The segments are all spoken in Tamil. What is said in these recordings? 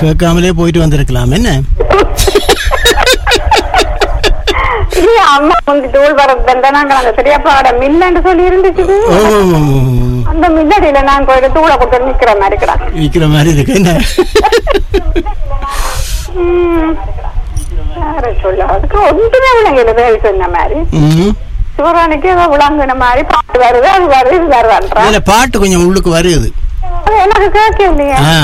கேட்காமலே போயிட்டு வந்திருக்கலாம் என்ன இல்ல அம்மா வந்து தூள் வரது நாங்க அந்த சரியா பாட மில்லன்னு சொல்லி இருந்துச்சு ஓ அந்த மில்லடியில நான் போயிட்டு தூளை கொடுத்து நிக்கிற மாதிரி கிடக்கு விற்கிற மாதிரி இருக்கு என்ன ம். யார சொல்ல அதுக்கு ஒன்றுமே விளங்கல வேலை சொன்ன மாதிரி ம். சிவராணிக்கு ஏதோ விளங்குன மாதிரி பாட்டு வருது அது வருது இது வருவான்றா இதுல பாட்டு கொஞ்சம் உள்ளுக்கு வருது அது எனக்கு கேட்க இல்லையா ஆ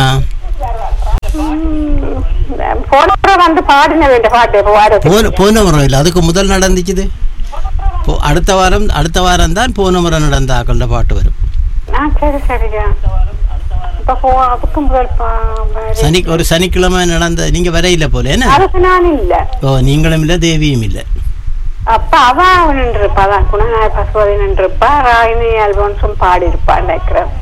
போன முறை வந்து பாடின வேண்டிய பாட்டு இப்போ வருது போன போன முறை இல்லை அதுக்கு முதல் நடந்துச்சுது போ அடுத்த வாரம் அடுத்த வாரம் தான் போன முறை நடந்த ஆக்கள்ட பாட்டு வரும் ஆ சரி சரியா இப்ப போ அதுக்கு முதல் பா- வருது. சனி ஒரு சனிக்கிழமை நடந்த நீங்க வரையில போல என்ன அதுக்கு நான் இல்ல ஓ நீங்களும் இல்ல தேவியும் இல்ல அப்ப அவ நின்றுப்பா தான் குணநாய பசுவதி நின்றுப்பா ராயினி அல்போன்ஸும் பாடி இருப்பா நினைக்கிறேன்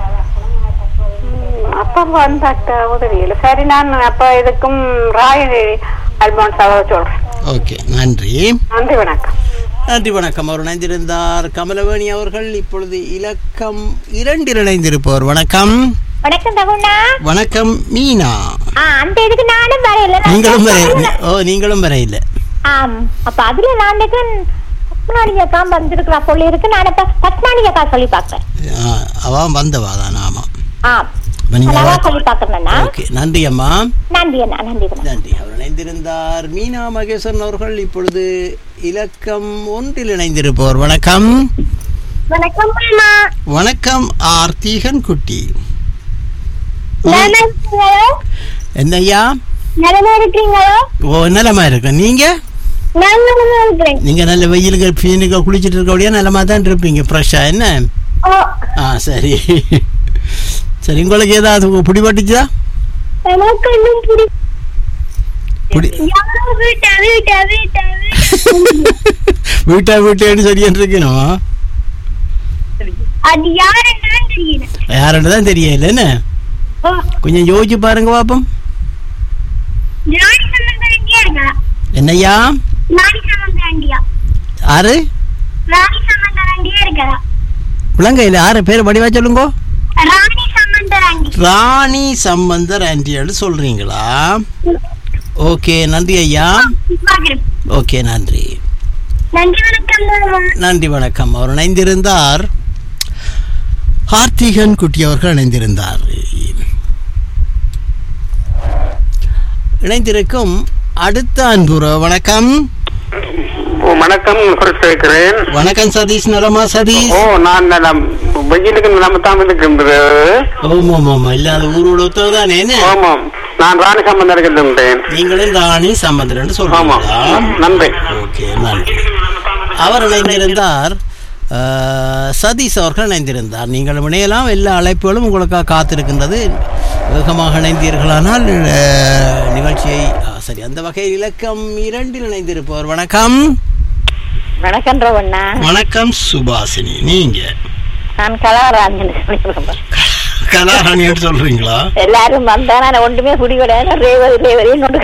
ம், அப்ப வந்தாட்ட உதவியில சரி நான் அப்ப இதுக்கும் ராயினி அல்போன்ஸ் அவ சொல்றேன் ஓகே நன்றி நன்றி வணக்கம் நன்றி வணக்கம் அவர் இணைந்திருந்தார் கமலவேணி அவர்கள் இப்பொழுது இலக்கம் இரண்டில் இணைந்திருப்பவர் வணக்கம் வணக்கம் தகுண்ணா வணக்கம் மீனா ஆ அந்த இதுக்கு நானும் வரையில நான் நீங்களும் வர ஓ நீங்களும் வரையில ஆம் அப்ப அதுல நான் பத்மானிய அக்கா வந்திருக்கிறா சொல்லி இருக்கு நான் இப்ப பத்மானிய அக்கா சொல்லி பாக்குறேன் ஆ, அவ வந்தவா தான் ஆமா ஆம் இப்ப நீங்க அதான் வா- சொல்லி பாக்குறேன்னா ஓகே நன்றி அம்மா நன்றி அண்ணா நன்றி அண்ணா. நன்றி அவர் இணைந்திருந்தார் மீனா மகேஸ்வரன் அவர்கள் இப்பொழுது இலக்கம் ஒன்றில் இணைந்திருப்பவர் வணக்கம் வணக்கம் அம்மா வணக்கம் ஆர்த்திகன் குட்டி நலமா இருக்கீங்களோ என்னய்யா நலமா இருக்கீங்களோ ஓ நலமா இருக்கு நீங்க நான் நலமா இருக்கிறேன் நீங்க நல்ல வெயிலுக்கு பீனுக்கு குளிச்சிட்டு இருக்கபடியா நலமா தான் இருப்பீங்க ஃப்ரெஷ்ஷா என்ன ஓ ஆ சரி சரி உங்களுக்கு ஏதாவது பிடிபட்டுச்சா எனக்கு இன்னும் புடி பிடி யாரோ வீட்டா வீட்டா வீட்டா வீட்டா வீட்டேன்னு சொல்லிட்டு இருக்கணும் அது யாருன்னு தெரியல யாருன்னு தான் தெரியல என்ன ஓ கொஞ்சம் யோசிச்சு பாருங்க பாப்போம் ராணி சமந்தாண்டியா இருக்கா என்னய்யா ராணி சமந்தாண்டியா ஆறு ராணி சமந்தாண்டியா இருக்கா விலங்கையில் ஆறு பேர் வடிவா சொல்லுங்க ராணி சமந்தராண்டி ராணி சம்பந்தர் ஆன்டியாடு சொல்றீங்களா ஓகே நன்றி ஐயா பாக்குறேன் ஓகே நன்றி நன்றி வணக்கம் மாமா. நன்றி வணக்கம் அவர் இணைந்திருந்தார் கார்த்திகன் குட்டி அவர்கள் இணைந்திருந்தார் இணைந்திருக்கும் அடுத்த அன்புற வணக்கம் ஓ வணக்கம் குறிப்பிட்டிருக்கிறேன் வணக்கம் சதீஷ் நலமா சதீஷ் ஓ நான் நலம் வெயிலுக்கு நலமத்தான் இருக்கின்றது ஓம் ஓம் ஆமா இல்லாத ஊரோட ஒத்தவதானே என்ன ஆமாம் நான் ராணி சம்பந்தம் இருக்கின்றேன் நீங்களும் ராணி சம்பந்தரன் ஆமாம் சொல்றீங்களா நன்றி ஓகே நன்றி அவர் இணைந்திருந்தார் அஹ், சதீஷ் அவர்கள் இணைந்திருந்தார் நீங்கள் இணையலாம் எல்லா அழைப்புகளும் உங்களுக்காக காத்திருக்கின்றது வேகமாக இணைந்தீர்களானால் அஹ், நிகழ்ச்சியை ஆ, சரி அந்த வகையில் இலக்கம் இரண்டில் இணைந்திருப்பவர் வணக்கம் வணக்கம் ரவண்ணா வணக்கம் சுபாசினி நீங்க நான் கலாராஜன் சொல்லிடுறேன் கலாராணின்னு சொல்றீங்களா எல்லாரும் வந்தா நான் ஒன்றுமே குடி கிடையாது ரேவதி ரேவதின்னு ஒன்று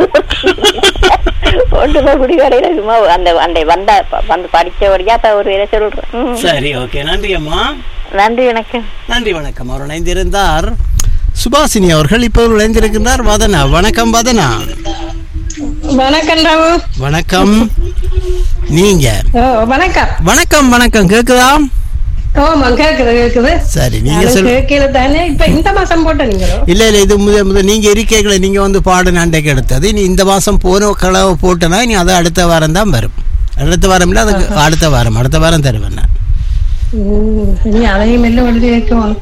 ஒன்றுமே குடி கிடையாது சும்மா அந்த அந்த வந்த வந்து படிச்சவரையா அப்ப ஒரு இதை சொல்றேன் ம். சரி ஓகே நன்றி அம்மா நன்றி வணக்கம் நன்றி வணக்கம் அவர் இணைந்திருந்தார் சுபாசினி அவர்கள் இப்போ இணைந்திருக்கின்றார் வதனா வணக்கம் வதனா வணக்கம் ராமு வணக்கம் நீங்க ஓ வணக்கம் வணக்கம் வணக்கம் கேக்குதா ஓமா கேக்குது கேக்குது சரி நீங்க நானும் சொல் கேட்கல தானே இப்ப இந்த மாசம் போட்ட நீங்களோ இல்ல இல்ல இது முத முத நீங்க இருக்கீங்களே நீங்க வந்து பாடு நாண்டைக்கு எடுத்தது நீ இந்த மாசம் போன கலவை போட்டனா நீ அது அடுத்த வாரம் தான் வரும் அடுத்த வாரம் இல்ல அதுக்கு அடுத்த வாரம் அடுத்த வாரம் தருவேன் நான். ம், இனி அதையும் மெல்ல எழுதி வைக்கணும்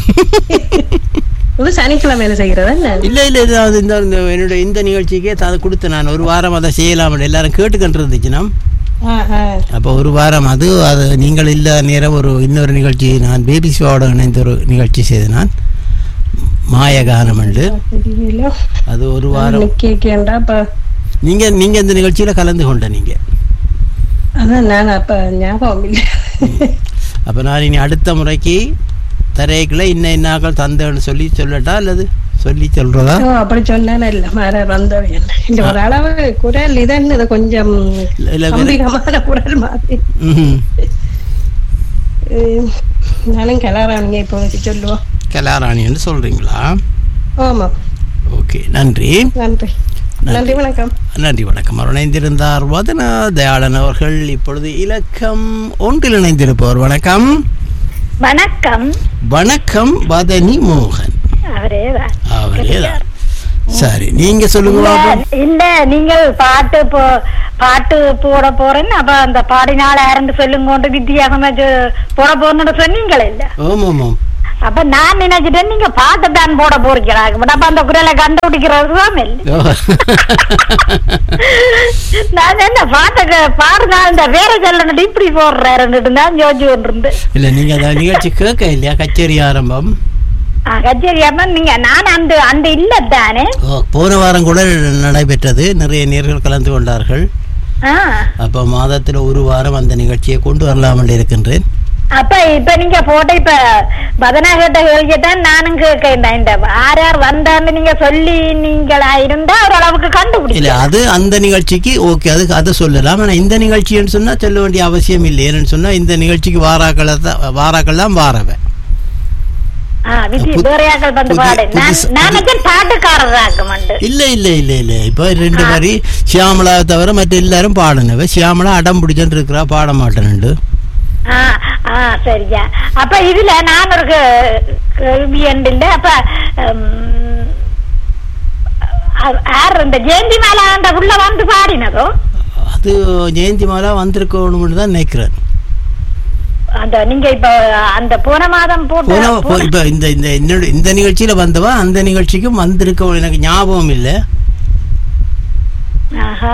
இது சனிக்கிழமையில செய்யறதா என்ன இல்ல இல்ல இது அது இந்த இந்த என்னோட இந்த நிகழ்ச்சிக்கே அதை கொடுத்து நான் ஒரு வாரம் அதை செய்யலாம் எல்லாரும் கேட்டுக்கிட்டு இருந்துச்சுன்னா ஆ, ஆ. அப்போ ஒரு வாரம் அது அது நீங்கள் இல்ல நேரம் ஒரு இன்னொரு நிகழ்ச்சி நான் பேபி ஷோவோட இணைந்த ஒரு நிகழ்ச்சி செய்து நான் மாயகானம் உண்டு தெரியல அது ஒரு வாரம் கேக்கேண்டா அப்ப நீங்க நீங்க இந்த நிகழ்ச்சியில கலந்து கொண்ட நீங்க அதான் நான் அப்ப ஞாபகம் இல்லை அப்ப நான் இனி அடுத்த முறைக்கு தரைக்குள்ள இன்ன இன்னாக்கள் தந்தேன்னு சொல்லி சொல்லட்டா அல்லது சொல்லி சொல்றதா ஓ, அப்படி சொன்னா இல்ல மாற வந்தவன் இந்த ஒரு அளவு குரல் இதன்னு இது கொஞ்சம் இல்ல, இல்ல, வேற- கம்பீரமான குரல் மாதிரி ம்ஹும். உம், நானும் கிளறானுங்க இப்போ சொல்லுவோம் கலாராணின்னு சொல்றீங்களா ஆமா ஓகே நன்றி நன்றி நன்றி வணக்கம் நன்றி வணக்கம் அவர் இணைந்திருந்தார் வதன தயாளன் அவர்கள் இப்பொழுது இலக்கம் ஒன்றில் இணைந்திருப்பவர் வணக்கம் வணக்கம் வணக்கம் வதனி மோகன் அவரே அவரே தான் சரி நீங்க சொல்லுங்க பாப்போம். இல்ல நீங்கள் பாட்டு போ பாட்டு போட போறேன்னு அப்ப அந்த பாடினால யாருன்னு சொல்லுங்க வித்தியாசமா சொ- போட போறேன்னு சொன்னீங்களே இல்ல ஆமாம் ஆமாம் அப்ப நான் நினைச்சிட்டேன் நீங்க பாட்டு தான் போட போறீங்களா அப்ப அந்த குரலை கண்டுபிடிக்கிறது தான் இல்லை ஓ. நான் என்ன பாட்டுக்கு பாடுனா இந்த வேற சொல்லணும் இப்படி போடுறாருன்னு தான் யோசிச்சு கொண்டிருந்து இல்ல நீங்க அந்த நிகழ்ச்சி கேட்க இல்லையா கச்சேரி ஆரம்பம் கச்சேரி அம்மா நீங்க நான் அந்த அந்த இல்ல தானே ஓ, போன வாரம் கூட நடைபெற்றது நிறைய நேர்கள் கலந்து கொண்டார்கள் ஆ. அப்ப மாதத்துல ஒரு வாரம் அந்த நிகழ்ச்சியை கொண்டு வரலாம் என்று இருக்கின்றேன் அப்ப இப்ப நீங்க போட்ட இப்ப பதனா கேட்ட கேள்வியத்தான் நானும் கேட்கிறேன் இந்த யார் யார் வந்தான்னு நீங்க சொல்லி நீங்களா இருந்தா ஓரளவுக்கு இல்ல கண்டுபிடிக்கலாம் அது அந்த நிகழ்ச்சிக்கு ஓகே அது அதை சொல்லலாம் ஆனா இந்த நிகழ்ச்சின்னு சொன்னா சொல்ல வேண்டிய அவசியம் இல்லை ஏன்னு சொன்னா இந்த நிகழ்ச்சிக்கு வாராக்களை தான் வாராக்கள் தான் வாரவன் ஆ, விதி புது- வேறையாக்கள் வந்து புது- பாடு நான் புதுசு- நான் நினைச்சேன் பாட்டுக்காரராக்க மண்டு இல்ல இல்ல இல்ல இல்ல இப்ப ரெண்டு மாதிரி சியாமலா தவிர மற்ற எல்லாரும் பாடினவ சியாமலா அடம் பிடிச்சுட்டு இருக்கிறா பாட மாட்டேன்னு ஆ ஆ சரியா அப்ப இதுல நான் ஒரு கே- கேள்வி உண்டு இல்ல அப்ப ம், அ- யார் இந்த ஜெயந்தி மேல அந்த உள்ள வந்து பாடினதோ அது ஜெயந்தி மாலா வந்திருக்கணும்னு தான் நினைக்கிறேன் அந்த நீங்க இப்ப அந்த போன மாதம் போட்ட போன போ- போன- இப்ப இந்த இந்த என்னோட இந்த நிகழ்ச்சியில வந்தவா அந்த நிகழ்ச்சிக்கும் வந்திருக்க எனக்கு ஞாபகம் இல்லை ஆஹா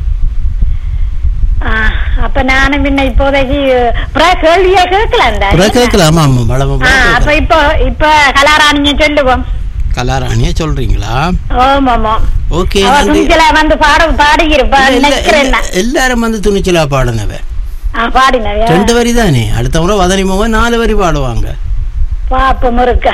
ஆ, அப்ப நானும் முன்ன இப்போதைக்கு பிற கேள்வியே கேட்கலாம் அப்புறம் கேட்கலாமா ஆமா வளம அப்ப இப்போ இப்ப கலாராணிங்க சொல்லுவோம் கலாராணியா சொல்றீங்களா ஓம் ஆமா ஓகே அவ நன்றி துணிச்சலா வந்து பாட பாடியிருப்பா இல்ல, இல்ல, நினைக்கிறேன் இல்ல, எல்லாரும் வந்து துணிச்சலா பாடினவ பாடினவியா ரெண்டு வரி தானே அடுத்த முறை வதனி மோகன் நாலு வரி பாடுவாங்க பாப்போம் இருக்க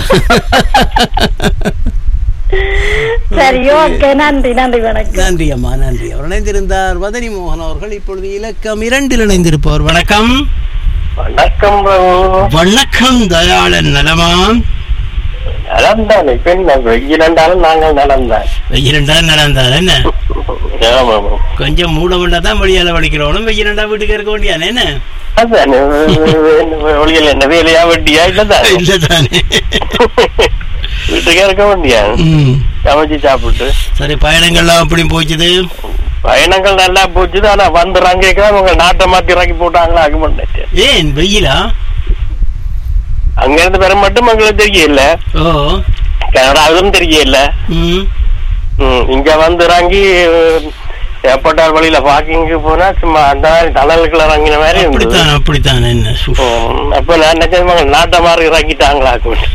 சரி ஓகே நன்றி நன்றி வணக்கம் நன்றி அம்மா நன்றி அவர் இணைந்திருந்தார் வதனி மோகன் அவர்கள் இப்பொழுது இலக்கம் இரண்டில் இணைந்திருப்பவர் வணக்கம் வணக்கம் பிரபு வணக்கம் தயாளன் நலமா நலம்தான் இப்ப என்ன வெயில் என்றாலும் நாங்கள் நலம்தான் வெயிலண்டா நலம்தான் என்ன ஆமா ஆமா கொஞ்சம் மூட வேண்டா தான் வழியால வலிக்கிறோம் வெயிலண்டா வீட்டுக்கு இருக்க வேண்டியானே என்ன அதான் ஒளியல் என்ன வேலையா வட்டியா இல்லதான் இல்லதானே வீட்டுக்கே இருக்க வேண்டியா ம். சமைச்சு சாப்பிட்டு சரி பயணங்கள்லாம் அப்படி போச்சுது பயணங்கள் நல்லா போச்சுது ஆனா வந்துடுறாங்க அவங்க நாட்டை மாத்தி இறக்கி போட்டாங்களா ஆக மாட்டேன் ஏன் வெயிலா அங்க இருந்து பெற மட்டும் எங்களுக்கு தெரியல ஓ கனடாவிலும் தெரியல ம் ம், இங்க வந்து இறங்கி ஏற்பட்டால் வழியில பார்க்கிங்க்கு போனா சும்மா அந்த மாதிரி தணலுக்குள்ள இறங்கின மாதிரி இருந்தது அப்படித்தான் அப்படித்தான் என்ன சு. ம், அப்ப நான் நினைச்சது நாட்டை மாதிரி இறக்கிட்டாங்களா கூட்டு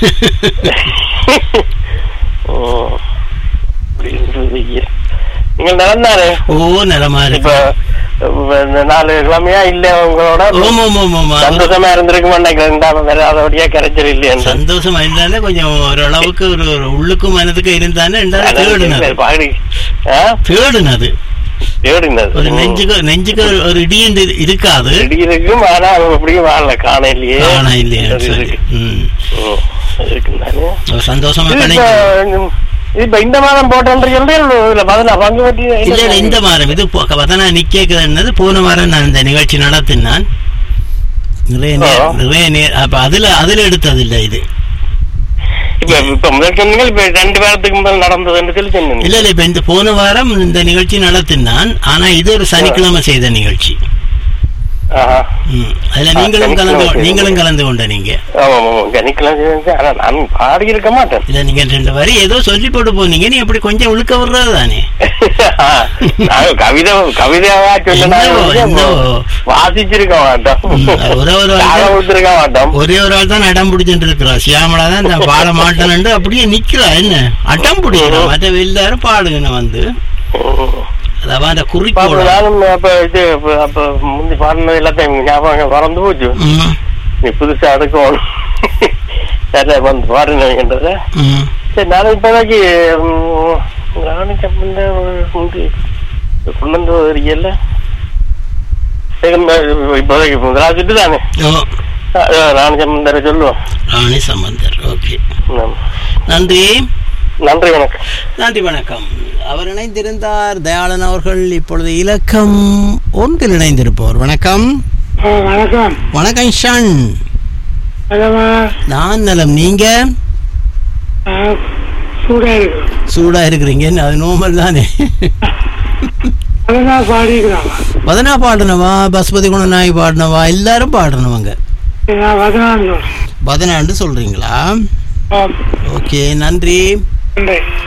ம், இப்படி இருந்தது வெயில். நீங்கள் நடந்தாரு ஓ நலமா இப்ப இருக்கு இப்ப இந்த நாலு கிழமையா இல்ல உங்களோட ஓமா ஓமா ஓமா சந்தோஷமா இருந்திருக்க மாட்டேங்கிறேன் வேற அதோடய கரைச்சல் இல்லையா சந்தோஷமா இருந்தாலே கொஞ்சம் ஓரளவுக்கு ஒரு ஒரு உள்ளுக்கும் மனதுக்கு இருந்தானே ரெண்டாவது தேடுனது பாடி தேடுனது தேடினது ஒரு நெஞ்சுக்கு நெஞ்சுக்கு ஒரு- ஒரு இடி என்று இருக்காது இடி இருக்கும் ஆனா அவன் அப்படியே வாழல காண இல்லையே ஆனா இல்லையா அது சரி இருக்கு. ம் ம், இருக்குந்தானே. ஒரு சந்தோஷமா இது கிடைக்கும் இப்ப, இது இப்ப இந்த மாதம் போட்டேன்றீங்க இல்ல பதினா பங்கு பற்றி இல்ல இல்ல இந்த வாரம் இது போ- வதனா நிக்கேக்குதுன்னது போன வாரம் நான் இந்த நிகழ்ச்சி நடத்தினான் நிறைய நேர் ஆ. நிறைய நேர் அப்ப அதுல அதுல எடுத்தது இல்ல இது இப்ப இப்ப முதல் சொன்னீங்க இப்ப ரெண்டு வாரத்துக்கு முதல் நடந்ததுன்னு சொல்லி சொன்னீங்க இல்ல இல்ல இப்ப இந்த போன வாரம் இந்த நிகழ்ச்சி நடத்தினான் ஆனா இது ஒரு சனிக்கிழமை செய்த நிகழ்ச்சி ஆஹா. ம். அதுல ஆ, நீங்களும் கலந்து சனிக்கிழமை செய்த நீங்களும் கலந்து கொண்ட நீங்க ஆமா ஆமா கணிக்கலாம் செஞ்சேன். ஆனா நான் பாடி இருக்க மாட்டேன் இல்ல நீங்க ரெண்டு வரி ஏதோ சொல்லி போட்டு போனீங்க நீ அப்படி கொஞ்சம் உழுக்க விடுறது தானே நாங்க கவிதை கவிதையாவா என்னவோ, என்னவோ. சொன்னா வாசிச்சிருக்க மாட்டோம் ம், ஒரே ஒரு ஆள் தாளம் தான் கொடுத்திருக்க மாட்டோம் ஒரே ஒரு ஆள் தான் அடம் பிடிச்சிட்டு இருக்கிறா சியாமலா தான் நான் பாட மாட்டேன்னு அப்படியே நிக்கிறா என்ன அடம் பிடிக்கிறா மற்ற எல்லாரும் பாடுங்க வந்து ம். அதான் அந்த அப்ப குறிக்கோள் நானும் அப்ப இது அப்ப- அப்ப முந்தி பாடினது எல்லாத்தையும் ஞாபகம் மறந்து போச்சு ம், நீ புதுசா எடுக்கணும் சரி வந்து பாடினதுன்றத ம். சரி நானும் இப்போதைக்கு ராணி சம்பந்த முந்தி கொண்டு வரீங்கல்ல இப்போதைக்கு முதலாச்சுட்டு தானே ஓ அஹ் ராணி சம்பந்தரை சொல்லுவோம் ராணி சம்பந்தர் ஓகே ஆமா. நன்றி நன்றி வணக்கம் நன்றி வணக்கம் அவர் இணைந்திருந்தார் தயாளன் அவர்கள் இப்பொழுது இலக்கம் ஒன்றில் இணைந்திருப்பவர் வணக்கம் வணக்கம் வணக்கம் ஷன் அதமா நான் நலம் நீங்க சூடா இருக்கு சூடா இருக்கிறீங்க அது நோமல் தானே அதெல்லாம் பாடிக்கிறாங்க வதனா பாடினவா பசுபதி குணநாயகி பாடினவா எல்லாரும் பாடினவங்க நான் பதினாலு வதனான்னு சொல்றீங்களா ஓகே நன்றி நன்றி